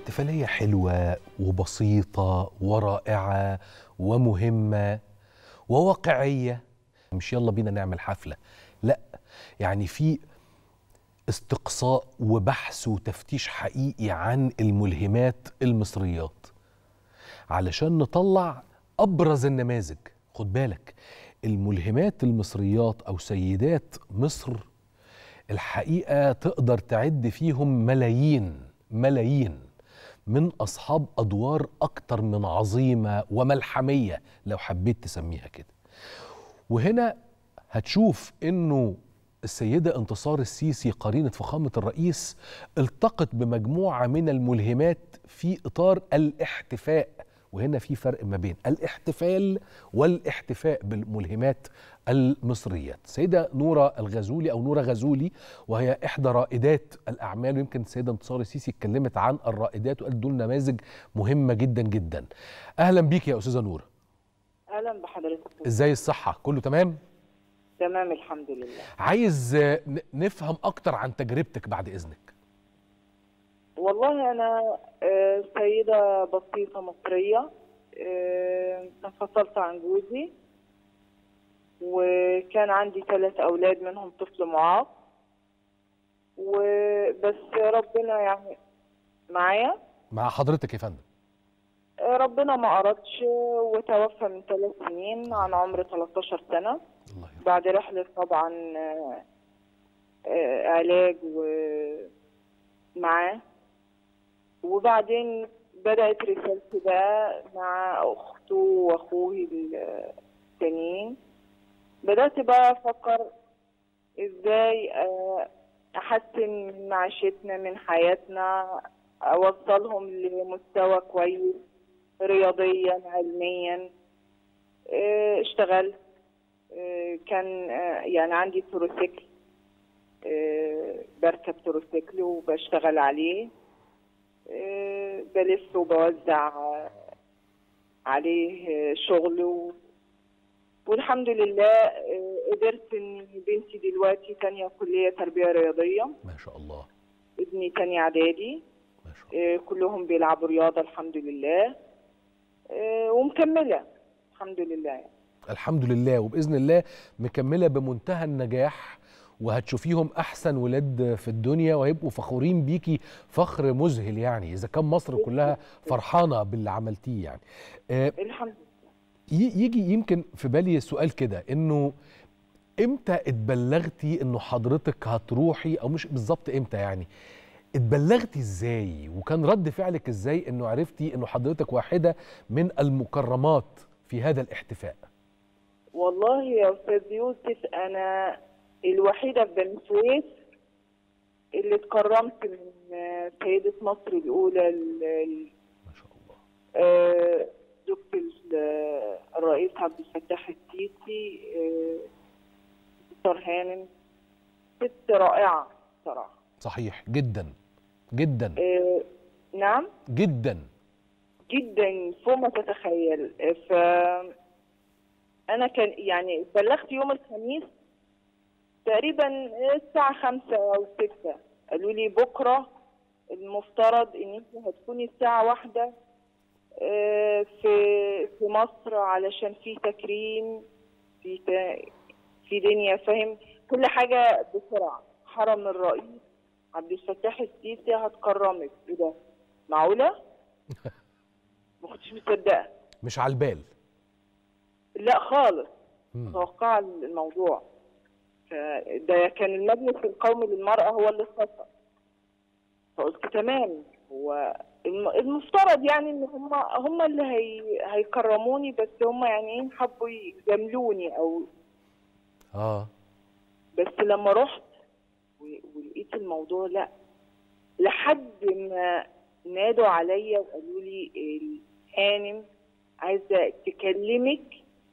احتفالية حلوة وبسيطة ورائعة ومهمة وواقعية مش يلا بينا نعمل حفلة لا يعني في استقصاء وبحث وتفتيش حقيقي عن الملهمات المصريات علشان نطلع أبرز النماذج خد بالك الملهمات المصريات أو سيدات مصر الحقيقة تقدر تعد فيهم ملايين ملايين من أصحاب أدوار أكتر من عظيمة وملحمية لو حبيت تسميها كده وهنا هتشوف إنه السيدة انتصار السيسي قرينة فخامة الرئيس التقت بمجموعة من الملهمات في إطار الاحتفاء وهنا في فرق ما بين الاحتفال والاحتفاء بالملهمات المصريات السيدة نورة الغزولي أو نورة غزولي وهي إحدى رائدات الأعمال ويمكن السيدة انتصار السيسي اتكلمت عن الرائدات وقالت دول نماذج مهمة جدا جدا أهلا بيك يا أستاذة نورة اهلا بحضرتك إزاي الصحة كله تمام؟ تمام الحمد لله عايز آه، ن- نفهم أكتر عن تجربتك بعد إذنك والله انا آه، سيده بسيطه مصريه آه، انفصلت عن جوزي وكان عندي ثلاث اولاد منهم طفل معاق وبس ربنا يعني معايا مع حضرتك يا فندم آه، ربنا ما أردش وتوفى من ثلاث سنين عن عمر 13 سنة الله يرحمه بعد رحلة طبعا آه، آه، علاج ومعاه وبعدين بدأت رسالتي بقى مع أخته وأخوه التانيين بدأت بقى أفكر إزاي آه، أحسن من معيشتنا من حياتنا أوصلهم لمستوى كويس رياضيا علميا آه، اشتغلت آه، كان آه، يعني عندي تروسيكل آه، بركب تروسيكل وبشتغل عليه آه، بلف وبوزع آه، عليه آه، شغل و... والحمد لله آه، قدرت ان بنتي دلوقتي تانية كلية تربية رياضية ما شاء الله ابني تانية اعدادي ما شاء الله آه، كلهم بيلعبوا رياضة الحمد لله آه، ومكملة الحمد لله يعني. الحمد لله وباذن الله مكمله بمنتهى النجاح وهتشوفيهم احسن ولاد في الدنيا وهيبقوا فخورين بيكي فخر مذهل يعني اذا كان مصر كلها فرحانه باللي عملتيه يعني آه، الحمد ي- يجي يمكن في بالي سؤال كده انه امتى اتبلغتي انه حضرتك هتروحي او مش بالظبط امتى يعني اتبلغتي ازاي وكان رد فعلك ازاي انه عرفتي انه حضرتك واحده من المكرمات في هذا الاحتفاء والله يا استاذ يوسف انا الوحيده في بني سويف اللي اتكرمت من آه، سيده مصر الاولى ال- ال- ما شاء الله آه، دكتور ال- الرئيس عبد الفتاح السيسي آه، دكتور هانم ست رائعه صراحه صحيح جدا جدا آه، نعم جدا جدا فوق ما تتخيل ف انا كان يعني بلغت يوم الخميس تقريبا الساعة خمسة أو ستة قالوا لي بكرة المفترض إن أنت هتكوني الساعة واحدة آه، في في مصر علشان في تكريم في ت- في دنيا فاهم كل حاجة بسرعة حرم الرئيس عبد الفتاح السيسي هتكرمك ايه ده معقولة؟ ما كنتش مصدقة مش على البال لا خالص مم. متوقعة الموضوع فده كان المجلس القومي للمرأة هو اللي اختصر فقلت تمام هو الم- المفترض يعني ان هم هم اللي هي هيكرموني بس هم يعني ايه حبوا يجاملوني او اه بس لما رحت و- ولقيت الموضوع لا لحد ما نادوا عليا وقالوا لي الهانم عايزه تكلمك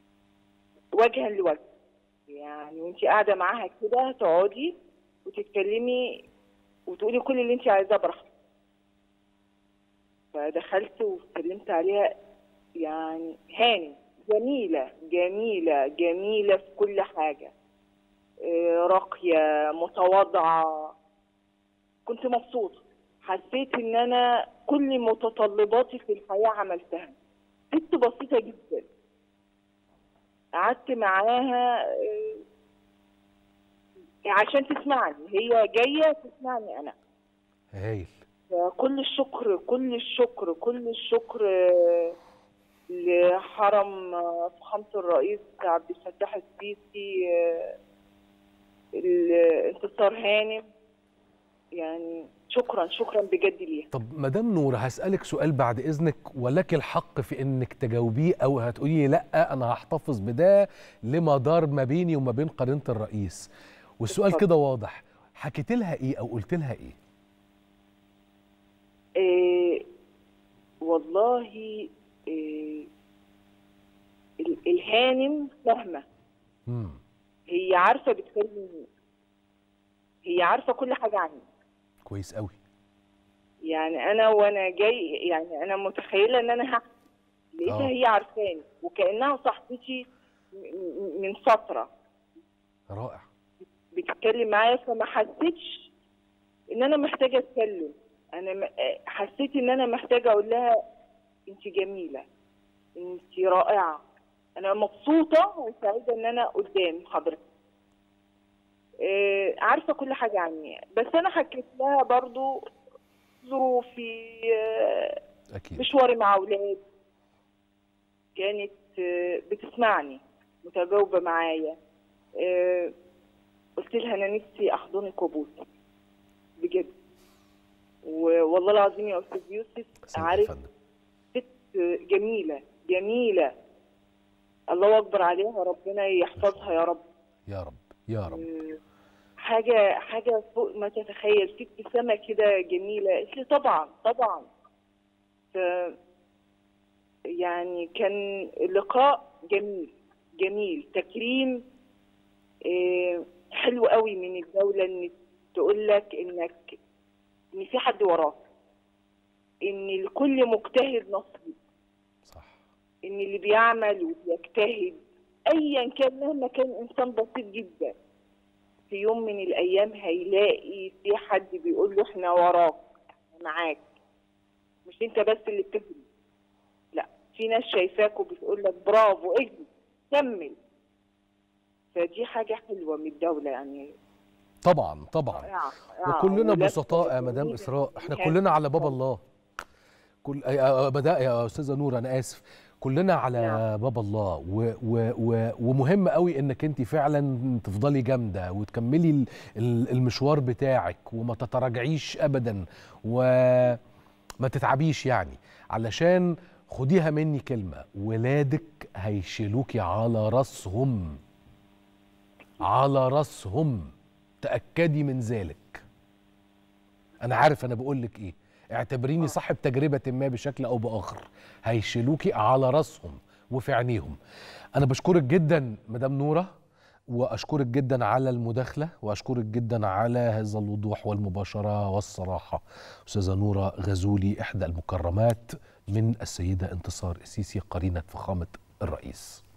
وجها لوجه يعني وانت قاعده معاها كده تقعدي وتتكلمي وتقولي كل اللي انت عايزاه براحتك فدخلت واتكلمت عليها يعني هانم جميله جميله جميله في كل حاجه آه، راقيه متواضعه كنت مبسوطه حسيت ان انا كل متطلباتي في الحياه عملتها ست بسيطه جدا قعدت معاها آه، عشان تسمعني هي جايه تسمعني انا هايل كل الشكر كل الشكر كل الشكر آه، لحرم آه، فخامة الرئيس عبد الفتاح السيسي آه، الانتصار هانم يعني شكرا شكرا بجد ليها طب مدام نور هسألك سؤال بعد إذنك ولك الحق في إنك تجاوبيه أو هتقولي لأ أنا هحتفظ بده لما دار ما بيني وما بين قرينة الرئيس والسؤال اتفضل. كده واضح حكيت لها إيه أو قلت لها إيه؟ آه، والله آه، ال- الهانم فاهمة مم. هي عارفة بتكلم مين هي عارفة كل حاجة عني كويس قوي يعني انا وانا جاي يعني انا متخيله ان انا هحكي لقيتها آه. هي عارفاني وكانها صاحبتي م- م- من فتره رائع بتتكلم معايا فما حسيتش ان انا محتاجه اتكلم انا م- حسيت ان انا محتاجه اقول لها انت جميله انت رائعه انا مبسوطه وسعيده ان انا قدام حضرتك آه، عارفه كل حاجه عني بس انا حكيت لها برضو ظروفي آه، أكيد مشواري مع اولاد كانت آه، بتسمعني متجاوبه معايا آه، قلت لها انا نفسي احضنك وابوسك بجد والله العظيم يا استاذ يوسف أحسنت يا عارف فندم. ست جميله جميله الله اكبر عليها ربنا يحفظها يا رب يا رب يا رب آه، حاجه حاجه فوق ما تتخيل في ابتسامه كده جميله قلت لي طبعا طبعا ف يعني كان اللقاء جميل جميل تكريم آه، حلو قوي من الدوله ان تقول لك انك ان في حد وراك ان الكل مجتهد نصيب صح ان اللي بيعمل وبيجتهد ايا كان مهما كان انسان بسيط جدا في يوم من الايام هيلاقي في حد بيقول له احنا وراك احنا معاك مش انت بس اللي بتهري لا في ناس شايفاك وبتقول لك برافو اجري كمل فدي حاجه حلوه من الدوله يعني طبعا طبعا رائعة، رائعة. وكلنا ولاد بسطاء يا مدام جميلة اسراء احنا جدا. كلنا على باب الله كل يا- بدا يا استاذه نور انا اسف كلنا على نعم. باب الله و و و ومهم قوي انك انت فعلا تفضلي جامده وتكملي ال- ال- المشوار بتاعك وما تتراجعيش ابدا وما تتعبيش يعني علشان خديها مني كلمه ولادك هيشيلوكي على راسهم على راسهم تاكدي من ذلك انا عارف انا بقول لك ايه اعتبريني صاحب تجربه ما بشكل او باخر هيشيلوكي على راسهم وفي عينيهم انا بشكرك جدا مدام نوره واشكرك جدا على المداخله واشكرك جدا على هذا الوضوح والمباشره والصراحه استاذه نوره غزولي احدى المكرمات من السيده انتصار السيسي قرينه فخامه الرئيس